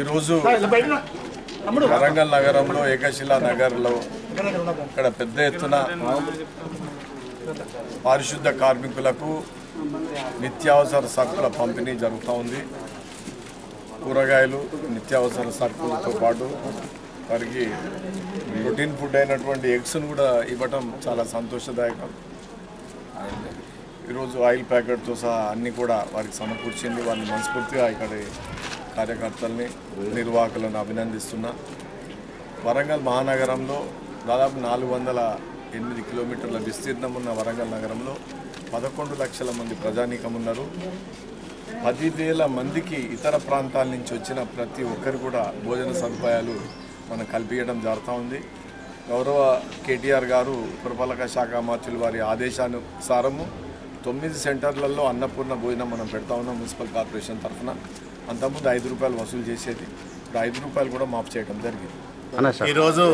ఈరోజు వరంగల్ నగరంలో ఏకశిలా నగర్లో ఇక్కడ పెద్ద ఎత్తున పారిశుద్ధ కార్మికులకు నిత్యావసర సరుకుల పంపిణీ జరుగుతూ ఉంది కూరగాయలు నిత్యావసర సరుకులతో పాటు వారికి ప్రోటీన్ ఫుడ్ అయినటువంటి ఎగ్స్ను కూడా ఇవ్వటం చాలా సంతోషదాయకం అండ్ ఈరోజు ఆయిల్ ప్యాకెట్తో సహా అన్నీ కూడా వారికి సమకూర్చింది వారిని మనస్ఫూర్తిగా ఇక్కడి కార్యకర్తల్ని నిర్వాహకులను అభినందిస్తున్నా వరంగల్ మహానగరంలో దాదాపు నాలుగు వందల ఎనిమిది కిలోమీటర్ల విస్తీర్ణం ఉన్న వరంగల్ నగరంలో పదకొండు లక్షల మంది ప్రజానీకం ఉన్నారు పదివేల మందికి ఇతర ప్రాంతాల నుంచి వచ్చిన ప్రతి ఒక్కరు కూడా భోజన సదుపాయాలు మనం కల్పించడం జరుగుతూ ఉంది గౌరవ కేటీఆర్ గారు పురపాలక శాఖ మంత్రులు వారి ఆదేశానుసారము తొమ్మిది సెంటర్లలో అన్నపూర్ణ భోజనం మనం పెడతా ఉన్నాం మున్సిపల్ కార్పొరేషన్ తరఫున అంతకుముందు ఐదు రూపాయలు వసూలు చేసేది ఇప్పుడు ఐదు రూపాయలు కూడా మాఫ్ చేయడం జరిగింది ఈరోజు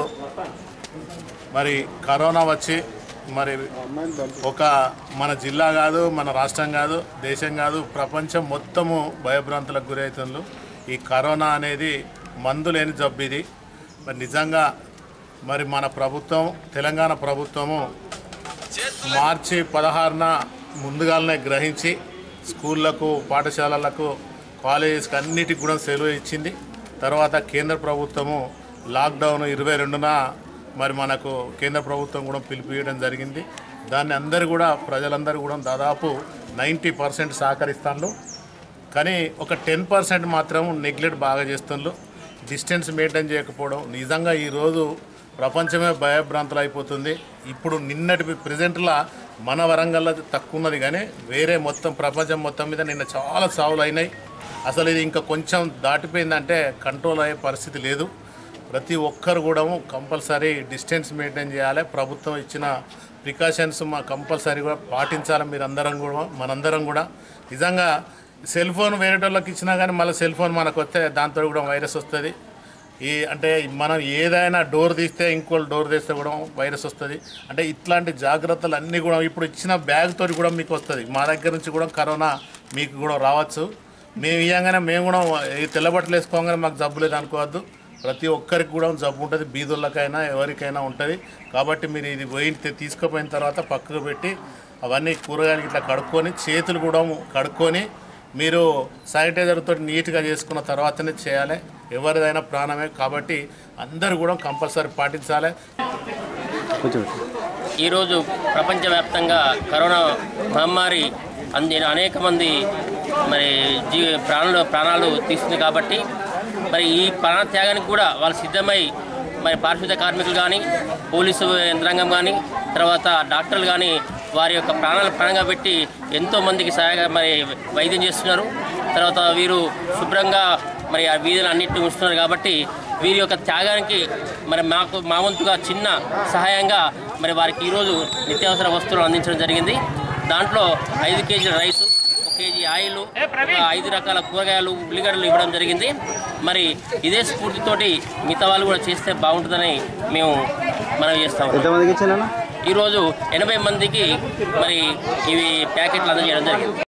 మరి కరోనా వచ్చి మరి ఒక మన జిల్లా కాదు మన రాష్ట్రం కాదు దేశం కాదు ప్రపంచం మొత్తము భయభ్రాంతులకు గురవుతుండ్రు ఈ కరోనా అనేది మందు లేని జబ్బు ఇది మరి నిజంగా మరి మన ప్రభుత్వం తెలంగాణ ప్రభుత్వము మార్చి పదహారున ముందుగానే గ్రహించి స్కూళ్ళకు పాఠశాలలకు కాలేజెస్కి అన్నిటికి కూడా సెలవు ఇచ్చింది తర్వాత కేంద్ర ప్రభుత్వము లాక్డౌన్ ఇరవై రెండున మరి మనకు కేంద్ర ప్రభుత్వం కూడా పిలిపియడం జరిగింది దాన్ని అందరూ కూడా ప్రజలందరూ కూడా దాదాపు నైంటీ పర్సెంట్ సహకరిస్తాను కానీ ఒక టెన్ పర్సెంట్ మాత్రం నెగ్లెక్ట్ బాగా చేస్తున్నారు డిస్టెన్స్ మెయింటైన్ చేయకపోవడం నిజంగా ఈరోజు ప్రపంచమే భయభ్రాంతులు అయిపోతుంది ఇప్పుడు నిన్నటి ప్రజెంట్లా మన వరంగల్లో తక్కువ ఉన్నది కానీ వేరే మొత్తం ప్రపంచం మొత్తం మీద నిన్న చాలా సావులు అయినాయి అసలు ఇది ఇంకా కొంచెం దాటిపోయిందంటే కంట్రోల్ అయ్యే పరిస్థితి లేదు ప్రతి ఒక్కరు కూడా కంపల్సరీ డిస్టెన్స్ మెయింటైన్ చేయాలి ప్రభుత్వం ఇచ్చిన ప్రికాషన్స్ మా కంపల్సరీ కూడా పాటించాలి మీరు అందరం కూడా మనందరం కూడా నిజంగా సెల్ ఫోన్ వేరే వాళ్ళకి ఇచ్చినా కానీ మళ్ళీ సెల్ ఫోన్ మనకు వస్తే దాంతో కూడా వైరస్ వస్తుంది ఈ అంటే మనం ఏదైనా డోర్ తీస్తే ఇంకో డోర్ తీస్తే కూడా వైరస్ వస్తుంది అంటే ఇట్లాంటి జాగ్రత్తలు అన్నీ కూడా ఇప్పుడు ఇచ్చిన బ్యాగ్ తోటి కూడా మీకు వస్తుంది మా దగ్గర నుంచి కూడా కరోనా మీకు కూడా రావచ్చు మేము ఇవ్వగానే మేము కూడా ఈ తెల్లబట్టలు వేసుకోగానే మాకు జబ్బు లేదు అనుకోవద్దు ప్రతి ఒక్కరికి కూడా జబ్బు ఉంటుంది బీదుళ్ళకైనా ఎవరికైనా ఉంటుంది కాబట్టి మీరు ఇది పోయి తీసుకుపోయిన తర్వాత పక్కకు పెట్టి అవన్నీ కూరగాయలు ఇట్లా కడుక్కొని చేతులు కూడా కడుక్కొని మీరు శానిటైజర్ తోటి నీట్గా చేసుకున్న తర్వాతనే చేయాలి ఎవరిదైనా ప్రాణమే కాబట్టి అందరూ కూడా కంపల్సరీ పాటించాలి ఈరోజు ప్రపంచవ్యాప్తంగా కరోనా మహమ్మారి అంది అనేక మంది మరి జీ ప్రాణాలు ప్రాణాలు తీస్తుంది కాబట్టి మరి ఈ ప్రాణ త్యాగానికి కూడా వాళ్ళు సిద్ధమై మరి పారిశుద్ధ కార్మికులు కానీ పోలీసు యంత్రాంగం కానీ తర్వాత డాక్టర్లు కానీ వారి యొక్క ప్రాణాలు ప్రాణంగా పెట్టి ఎంతో మందికి సహాయంగా మరి వైద్యం చేస్తున్నారు తర్వాత వీరు శుభ్రంగా మరి ఆ వీధులు అన్నింటినీ ఉంచుతున్నారు కాబట్టి వీరి యొక్క త్యాగానికి మరి మాకు మా వంతుగా చిన్న సహాయంగా మరి వారికి ఈరోజు నిత్యావసర వస్తువులు అందించడం జరిగింది దాంట్లో ఐదు కేజీల రైసు ఒక కేజీ ఆయిల్ ఒక ఐదు రకాల కూరగాయలు ఉల్లిగడ్డలు ఇవ్వడం జరిగింది మరి ఇదే స్ఫూర్తితోటి మిగతా వాళ్ళు కూడా చేస్తే బాగుంటుందని మేము మనం చేస్తాము ఎంతమందికి ఇచ్చానన్నా ఈరోజు ఎనభై మందికి మరి ఇవి ప్యాకెట్లు అందజేయడం జరిగింది